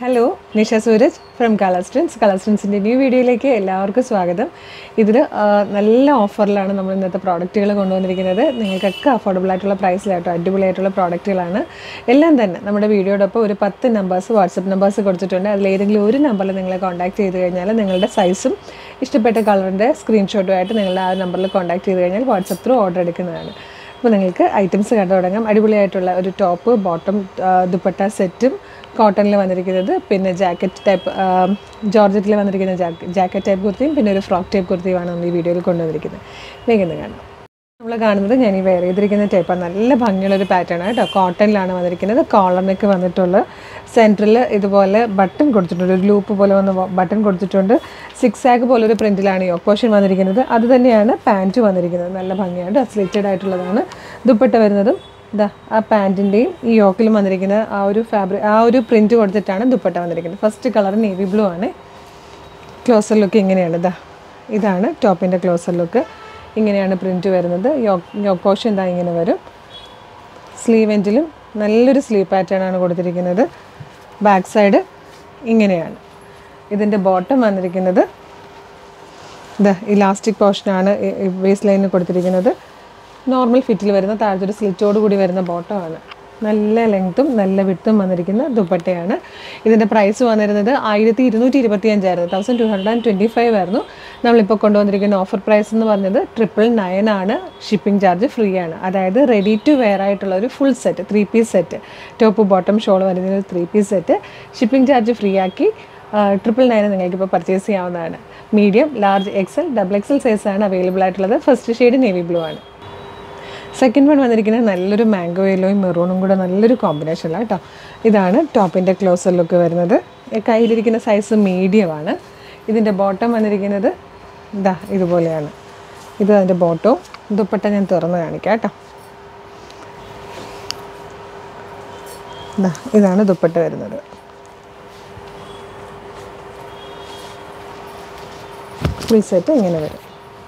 hello Nisha Suraj from Colourstance കളർസ്റ്റൻസിൻ്റെ new വീഡിയോയിലേക്ക് എല്ലാവർക്കും സ്വാഗതം ഇതിൽ നല്ല ഓഫറിലാണ് നമ്മൾ ഇന്നത്തെ പ്രോഡക്റ്റുകൾ കൊണ്ടുവന്നിരിക്കുന്നത് നിങ്ങൾക്കൊക്കെ അഫോർഡബിൾ ആയിട്ടുള്ള പ്രൈസിലായിട്ടോ അടിപൊളിയായിട്ടുള്ള പ്രോഡക്റ്റുകളാണ് എല്ലാം തന്നെ നമ്മുടെ വീഡിയോടൊപ്പം ഒരു പത്ത് നമ്പേഴ്സ് വാട്സപ്പ് നമ്പേഴ്സ് കൊടുത്തിട്ടുണ്ട് അതിൽ ഏതെങ്കിലും ഒരു നമ്പറിൽ നിങ്ങളെ കോൺടാക്ട് ചെയ്ത് കഴിഞ്ഞാൽ നിങ്ങളുടെ സൈസും ഇഷ്ടപ്പെട്ട കളറിൻ്റെ സ്ക്രീൻഷോട്ടുമായിട്ട് നിങ്ങളുടെ ആ നമ്പറിൽ കോൺടാക്ട് ചെയ്ത് കഴിഞ്ഞാൽ വാട്സപ്പ് ത്രൂ ഓർഡർ എടുക്കുന്നതാണ് അപ്പോൾ നിങ്ങൾക്ക് ഐറ്റംസ് കണ്ടു തുടങ്ങാം അടിപൊളിയായിട്ടുള്ള ഒരു ടോപ്പ് ബോട്ടം ദുപ്പട്ട സെറ്റും കോട്ടണിൽ വന്നിരിക്കുന്നത് പിന്നെ ജാക്കറ്റ് ടൈപ്പ് ജോർജറ്റിൽ വന്നിരിക്കുന്ന ജാക്കറ്റ് ടൈപ്പ് കുർത്തിയും പിന്നെ ഒരു ഫ്രോക്ക് ടൈപ്പ് കുർത്തിയുമാണ് നമ്മൾ ഈ വീഡിയോയിൽ കൊണ്ടുവന്നിരിക്കുന്നത് വേഗം കാണാം നമ്മൾ കാണുന്നത് ഞാൻ ഈ വെയർ ചെയ്തിരിക്കുന്ന ടൈപ്പാണ് നല്ല ഭംഗിയുള്ള ഒരു പാറ്റേൺ കേട്ടോ കോട്ടണിലാണ് വന്നിരിക്കുന്നത് കോളർ നെക്ക് വന്നിട്ടുള്ള സെൻറ്ററിൽ ഇതുപോലെ ബട്ടൺ കൊടുത്തിട്ടുണ്ട് ഒരു ലൂപ്പ് പോലെ വന്ന് ബട്ടൺ കൊടുത്തിട്ടുണ്ട് സിക്സ് ആക്ക് പോലെ ഒരു പ്രിൻറ്റിലാണ് യോക്ക് പോർഷൻ വന്നിരിക്കുന്നത് അത് തന്നെയാണ് പാൻറ്റ് വന്നിരിക്കുന്നത് നല്ല ഭംഗിയാണ് സ്ലിറ്റഡ് ആയിട്ടുള്ളതാണ് ദുപ്പട്ട വരുന്നതും ഇതാ ആ പാൻറ്റിൻ്റെയും ഈ യോക്കിലും വന്നിരിക്കുന്ന ആ ഒരു ഫാബ്രിക് ആ ഒരു പ്രിൻറ്റ് കൊടുത്തിട്ടാണ് ദുപ്പട്ട വന്നിരിക്കുന്നത് ഫസ്റ്റ് കളർ നേവി ബ്ലൂ ആണ് ക്ലോസർ ലുക്ക് ഇങ്ങനെയാണ് ഇതാ ഇതാണ് ടോപ്പിൻ്റെ ക്ലോസർ ലുക്ക് ഇങ്ങനെയാണ് പ്രിൻറ്റ് വരുന്നത് യോക്കോഷൻ ഇതാ ഇങ്ങനെ വരും സ്ലീവ് എൻഡിലും നല്ലൊരു സ്ലീവ് പാറ്റേൺ ആണ് കൊടുത്തിരിക്കുന്നത് ബാക്ക് സൈഡ് ഇങ്ങനെയാണ് ഇതിൻ്റെ ബോട്ടം വന്നിരിക്കുന്നത് ഇത് ഇലാസ്റ്റിക് പോർഷനാണ് വേസ്റ്റ് ലൈനിൽ കൊടുത്തിരിക്കുന്നത് നോർമൽ ഫിറ്റിൽ വരുന്ന താഴത്തൊരു സ്ലിറ്റോട് കൂടി വരുന്ന ബോട്ടമാണ് നല്ല ലെങ്ത്തും നല്ല വിട്ടും വന്നിരിക്കുന്ന ദുപ്പട്ടയാണ് ഇതിൻ്റെ പ്രൈസ് വന്നിരുന്നത് ആയിരത്തി ഇരുന്നൂറ്റി ഇരുപത്തി അഞ്ചായിരുന്നു thousand two hundred and twenty five ആയിരുന്നു നമ്മളിപ്പോൾ കൊണ്ടുവന്നിരിക്കുന്ന ഓഫർ പ്രൈസ് എന്ന് പറഞ്ഞത് ട്രിപ്പിൾ നയൻ ആണ് ഷിപ്പിംഗ് ചാർജ് ഫ്രീ ആണ് അതായത് റെഡി ടു വെയർ ആയിട്ടുള്ള ഒരു full set three piece set top bottom shawl വരുന്ന ഒരു three piece set shipping charge free ആക്കി ട്രിപ്പിൾ നയൻ നിങ്ങൾക്കിപ്പോൾ പർച്ചേസ് ചെയ്യാവുന്നതാണ് medium large XL double XL സൈസാണ് അവൈലബിൾ ആയിട്ടുള്ളത് ഫസ്റ്റ് ഷെയ്ഡ് നേവി ബ്ലൂ ആണ് സെക്കൻഡ് വൺ വന്നിരിക്കുന്നത് നല്ലൊരു മാംഗോ യെല്ലോയും മെറൂണും കൂടെ നല്ലൊരു കോമ്പിനേഷനിലാണ് കേട്ടോ ഇതാണ് ടോപ്പിൻ്റെ ക്ലോസർ ലുക്ക് വരുന്നത് കയ്യിലിരിക്കുന്ന സൈസ് മീഡിയമാണ് ഇതിൻ്റെ ബോട്ടം വന്നിരിക്കുന്നത് ഇതാ ഇതുപോലെയാണ് ഇത് അതിൻ്റെ ബോട്ടവും ദുപ്പട്ട ഞാൻ തുറന്ന് കാണിക്കാം കേട്ടോ ഇതാ ഇതാണ് ദുപ്പട്ട വരുന്നത് ഫുൾ സെറ്റ് ഇങ്ങനെ വരും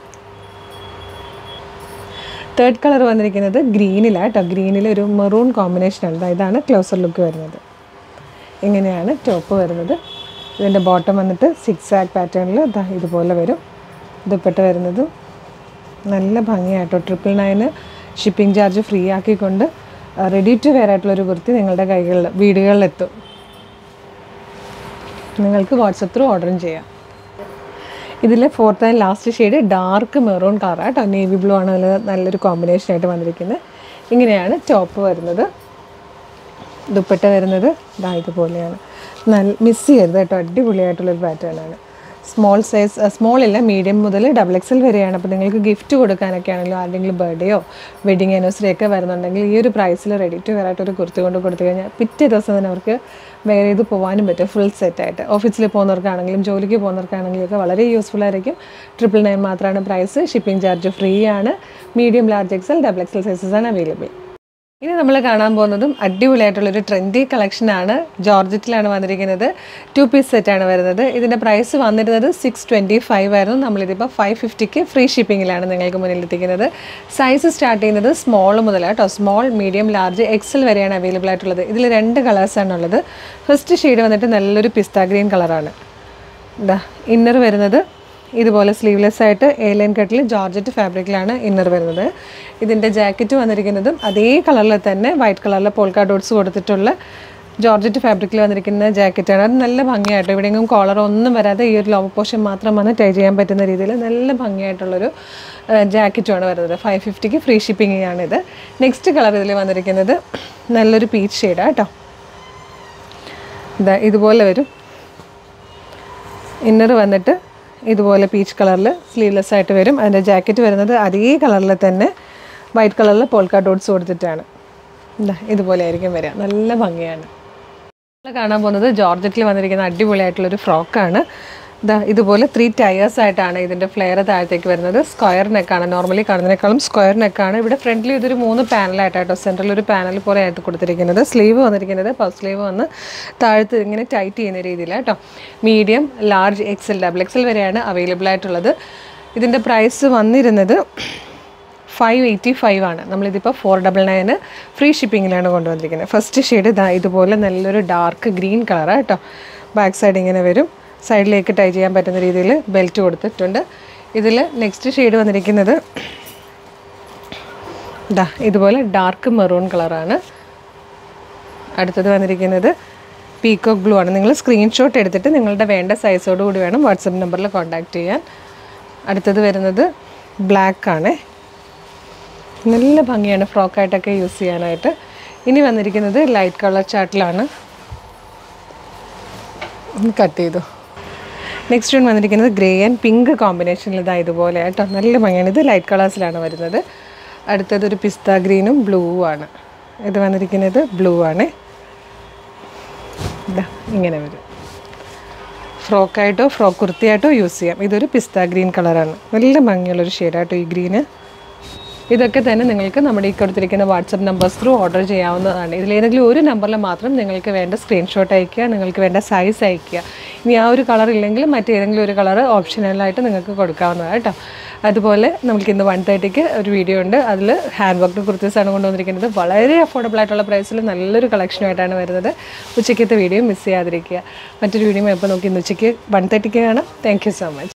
തേർഡ് കളർ വന്നിരിക്കുന്നത് ഗ്രീനിലാണ് കേട്ടോ ഗ്രീനിൽ ഒരു മെറൂൺ കോമ്പിനേഷനാണ് ഇതാണ് ക്ലോസർ ലുക്ക് വരുന്നത് ഇങ്ങനെയാണ് ടോപ്പ് വരുന്നത് ഇതിൻ്റെ ബോട്ടം വന്നിട്ട് സിക്സ് ആക്ക് പാറ്റേണിൽ ഇതാ ഇതുപോലെ വരും ദുപ്പട്ട വരുന്നത് നല്ല ഭംഗിയായിട്ടോ ട്രിപ്പിൾ നയന് ഷിപ്പിംഗ് ചാർജ് ഫ്രീ ആക്കിക്കൊണ്ട് റെഡി ടു വെയർ ആയിട്ടുള്ളൊരു കുർത്തി നിങ്ങളുടെ കൈകളിൽ വീടുകളിലെത്തും നിങ്ങൾക്ക് വാട്സപ്പ് ത്രൂ ഓർഡറും ചെയ്യാം ഇതിലെ fourth and last shade dark maroon കളറാണ് കേട്ടോ നേവി ബ്ലൂ ആണ് അതിൽ നല്ലൊരു കോമ്പിനേഷൻ ആയിട്ട് വന്നിരിക്കുന്നത് ഇങ്ങനെയാണ് ടോപ്പ് വരുന്നത് ദുപ്പട്ട വരുന്നത് ഇതാ ഇതുപോലെയാണ് നല്ല മിസ് ചെയ്യരുത് കേട്ടോ അടിപൊളിയായിട്ടുള്ളൊരു പാറ്റേൺ ആണ് സ്മോൾ സൈസ് സ്മോൾ ഇല്ല മീഡിയം മുതൽ ഡബിൾ എക്സൽ വരെയാണ് അപ്പോൾ നിങ്ങൾക്ക് ഗിഫ്റ്റ് കൊടുക്കാനൊക്കെ ആണെങ്കിലും ആരുടെങ്കിലും ബർത്ത്ഡേയോ വെഡിങ് ആനിവേഴ്സറി ഒക്കെ വരുന്നുണ്ടെങ്കിൽ ഈ ഒരു പ്രൈസിൽ റെഡി ടു വെയർ ആയിട്ട് ഒരു കുർത്തി കൊണ്ട് കൊടുത്തു കഴിഞ്ഞാൽ പിറ്റേ ദിവസം തന്നെ അവർക്ക് വെയർ ചെയ്ത് പോകാനും പറ്റും ഫുൾ സെറ്റായിട്ട് ഓഫീസിൽ പോകുന്നവർക്കാണെങ്കിലും ജോലിക്ക് പോകുന്നവർക്കാണെങ്കിലും ഒക്കെ വളരെ യൂസ്ഫുൾ ആയിരിക്കും ട്രിപ്പിൾ നയൻ മാത്രമാണ് പ്രൈസ് ഷിപ്പിംഗ് ചാർജ് ഫ്രീ ആണ് medium large XL double XL sizes ആണ് അവൈലബിൾ ഇനി നമ്മൾ കാണാൻ പോകുന്നതും അടിപൊളിയായിട്ടുള്ളൊരു ട്രെൻഡി കളക്ഷനാണ് ജോർജറ്റിലാണ് വന്നിരിക്കുന്നത് ടു പീസ് സെറ്റാണ് വരുന്നത് ഇതിൻ്റെ പ്രൈസ് വന്നിരുന്നത് സിക്സ് ട്വൻറ്റി ഫൈവ് ആയിരുന്നു നമ്മളിതിപ്പോൾ ഫൈവ് ഫിഫ്റ്റിക്ക് ഫ്രീ ഷിപ്പിങ്ങിലാണ് നിങ്ങൾക്ക് മുന്നിൽ എത്തിക്കുന്നത് സൈസ് സ്റ്റാർട്ട് ചെയ്യുന്നത് സ്മോൾ മുതലാണ് കേട്ടോ സ്മോൾ മീഡിയം ലാർജ് എക്സൽ വരെയാണ് അവൈലബിൾ ആയിട്ടുള്ളത് ഇതിൽ രണ്ട് കളേഴ്സാണ് ഉള്ളത് ഫസ്റ്റ് ഷെയ്ഡ് വന്നിട്ട് നല്ലൊരു പിസ്ത ഗ്രീൻ കളറാണ് ഇതാ ഇന്നർ വരുന്നത് ഇതുപോലെ സ്ലീവ്ലെസ് ആയിട്ട് എ ലൈൻ കട്ടിൽ ജോർജറ്റ് ഫാബ്രിക്കിലാണ് ഇന്നർ വരുന്നത് ഇതിൻ്റെ ജാക്കറ്റ് വന്നിരിക്കുന്നതും അതേ കളറിൽ തന്നെ വൈറ്റ് കളറിലെ പോൾക്കാ ഡോട്ട്സ് കൊടുത്തിട്ടുള്ള ജോർജറ്റ് ഫാബ്രിക്കിൽ വന്നിരിക്കുന്ന ജാക്കറ്റാണ് അത് നല്ല ഭംഗിയായിട്ട് എവിടെയെങ്കിലും കോളർ ഒന്നും വരാതെ ഈ ഒരു ലോവ് പോർഷൻ മാത്രം വന്ന് ടൈ ചെയ്യാൻ പറ്റുന്ന രീതിയിൽ നല്ല ഭംഗിയായിട്ടുള്ളൊരു ജാക്കറ്റുമാണ് വരുന്നത് ഫൈവ് ഫിഫ്റ്റിക്ക് ഫ്രീ ഷിപ്പിംഗ് ആണിത് നെക്സ്റ്റ് കളർ ഇതിൽ വന്നിരിക്കുന്നത് നല്ലൊരു പീച്ച് ഷെയ്ഡാണ് കേട്ടോ ഇതാ ഇതുപോലെ വരും ഇന്നർ വന്നിട്ട് ഇതുപോലെ പീച്ച് കളറിൽ സ്ലീവ്ലെസ് ആയിട്ട് വരും അതിൻ്റെ ജാക്കറ്റ് വരുന്നത് അതേ കളറിൽ തന്നെ വൈറ്റ് കളറിൽ പോൾക്കാ ഡോട്ട്സ് കൊടുത്തിട്ടാണ് എന്താ ഇതുപോലെ ആയിരിക്കും വരിക നല്ല ഭംഗിയാണ് നമ്മൾ കാണാൻ പോകുന്നത് ജോർജറ്റിൽ വന്നിരിക്കുന്ന അടിപൊളിയായിട്ടുള്ളൊരു ഫ്രോക്കാണ് ഇതാ ഇതുപോലെ ത്രീ ടയേഴ്സ് ആയിട്ടാണ് ഇതിൻ്റെ ഫ്ലെയർ താഴത്തേക്ക് വരുന്നത് സ്ക്വയർ നെക്കാണ് നോർമലി കാണുന്നതിനേക്കാളും സ്ക്വയർ നെക്കാണ് ഇവിടെ ഫ്രണ്ടിൽ ഇതൊരു മൂന്ന് പാനലായിട്ടാട്ടോ സെൻട്രൽ ഒരു പാനൽ പോലെ ആയിട്ട് കൊടുത്തിരിക്കുന്നത് സ്ലീവ് വന്നിരിക്കുന്നത് പഫ് സ്ലീവ് വന്ന് താഴത്ത് ഇങ്ങനെ ടൈറ്റ് ചെയ്യുന്ന രീതിയിലാണ് കേട്ടോ medium large XL double XL വരെയാണ് അവൈലബിൾ ആയിട്ടുള്ളത് ഇതിൻ്റെ പ്രൈസ് വന്നിരുന്നത് ഫൈവ് എയ്റ്റി ഫൈവ് ആണ് നമ്മളിതിപ്പോൾ ഫോർ ഡബിൾ നയന് ഫ്രീ ഷിപ്പിങ്ങിലാണ് കൊണ്ടുവന്നിരിക്കുന്നത് ഫസ്റ്റ് ഷെയ്ഡ് ഇതാ ഇതുപോലെ നല്ലൊരു ഡാർക്ക് ഗ്രീൻ കളറാണ് കേട്ടോ ബാക്ക് സൈഡ് ഇങ്ങനെ വരും സൈഡിലേക്ക് ടൈ ചെയ്യാൻ പറ്റുന്ന രീതിയിൽ ബെൽറ്റ് കൊടുത്തിട്ടുണ്ട് ഇതിൽ നെക്സ്റ്റ് ഷെയ്ഡ് വന്നിരിക്കുന്നത് ഇതാ ഇതുപോലെ ഡാർക്ക് മെറൂൺ കളറാണ് അടുത്തത് വന്നിരിക്കുന്നത് പീക്കോക്ക് ബ്ലൂ ആണ് നിങ്ങൾ സ്ക്രീൻഷോട്ട് എടുത്തിട്ട് നിങ്ങളുടെ വേണ്ട സൈസോട് കൂടി വേണം വാട്സപ്പ് നമ്പറിൽ കോൺടാക്റ്റ് ചെയ്യാൻ അടുത്തത് വരുന്നത് ബ്ലാക്ക് ആണ് നല്ല ഭംഗിയാണ് ഫ്രോക്കായിട്ടൊക്കെ യൂസ് ചെയ്യാനായിട്ട് ഇനി വന്നിരിക്കുന്നത് ലൈറ്റ് കളർ ചാർട്ടിലാണ് കട്ട് ചെയ്തു നെക്സ്റ്റ് വൺ വന്നിരിക്കുന്നത് ഗ്രേ ആൻഡ് പിങ്ക് കോമ്പിനേഷനിൽ ഇതാ ഇതുപോലെ കേട്ടോ നല്ല ഭംഗിയാണ് ഇത് ലൈറ്റ് കളേഴ്സിലാണ് വരുന്നത് അടുത്തത് ഒരു പിസ്ത ഗ്രീനും ബ്ലൂ ആണ് ഇത് വന്നിരിക്കുന്നത് ബ്ലൂ ആണ് ഇതാ ഇങ്ങനെ വരും ഫ്രോക്കായിട്ടോ ഫ്രോക്ക് കുർത്തിയായിട്ടോ യൂസ് ചെയ്യാം ഇതൊരു പിസ്ത ഗ്രീൻ കളറാണ് നല്ല ഭംഗിയുള്ളൊരു ഷെയ്ഡാട്ടോ ഈ ഗ്രീന് ഇതൊക്കെ തന്നെ നിങ്ങൾക്ക് നമ്മുടെ ഈ കൊടുത്തിരിക്കുന്ന വാട്സപ്പ് നമ്പേഴ്സ് ത്രൂ ഓർഡർ ചെയ്യാവുന്നതാണ് ഇതിലേതെങ്കിലും ഒരു നമ്പറിൽ മാത്രം നിങ്ങൾക്ക് വേണ്ട സ്ക്രീൻഷോട്ട് അയയ്ക്കുക നിങ്ങൾക്ക് വേണ്ട സൈസ് അയയ്ക്കുക ഇനി ആ ഒരു കളർ ഇല്ലെങ്കിൽ മറ്റേതെങ്കിലും ഒരു കളർ ഓപ്ഷനലായിട്ട് നിങ്ങൾക്ക് കൊടുക്കാവുന്നതാണ് കേട്ടോ അതുപോലെ നമുക്ക് ഇന്ന് വൺ തേർട്ടിക്ക് ഒരു വീഡിയോ ഉണ്ട് അതിൽ ഹാൻഡ് വർക്ക് കുർത്തീസാണ് കൊണ്ടുവന്നിരിക്കുന്നത് വളരെ അഫോർഡബിൾ ആയിട്ടുള്ള പ്രൈസിൽ നല്ലൊരു കളക്ഷനുമായിട്ടാണ് വരുന്നത് ഉച്ചയ്ക്കത്തെ വീഡിയോ മിസ് ചെയ്യാതിരിക്കുക മറ്റൊരു വീഡിയോ എപ്പോൾ നോക്കി ഇന്ന് ഉച്ചയ്ക്ക് വൺ തേർട്ടിക്ക് കാണാം താങ്ക് യു സോ മച്ച്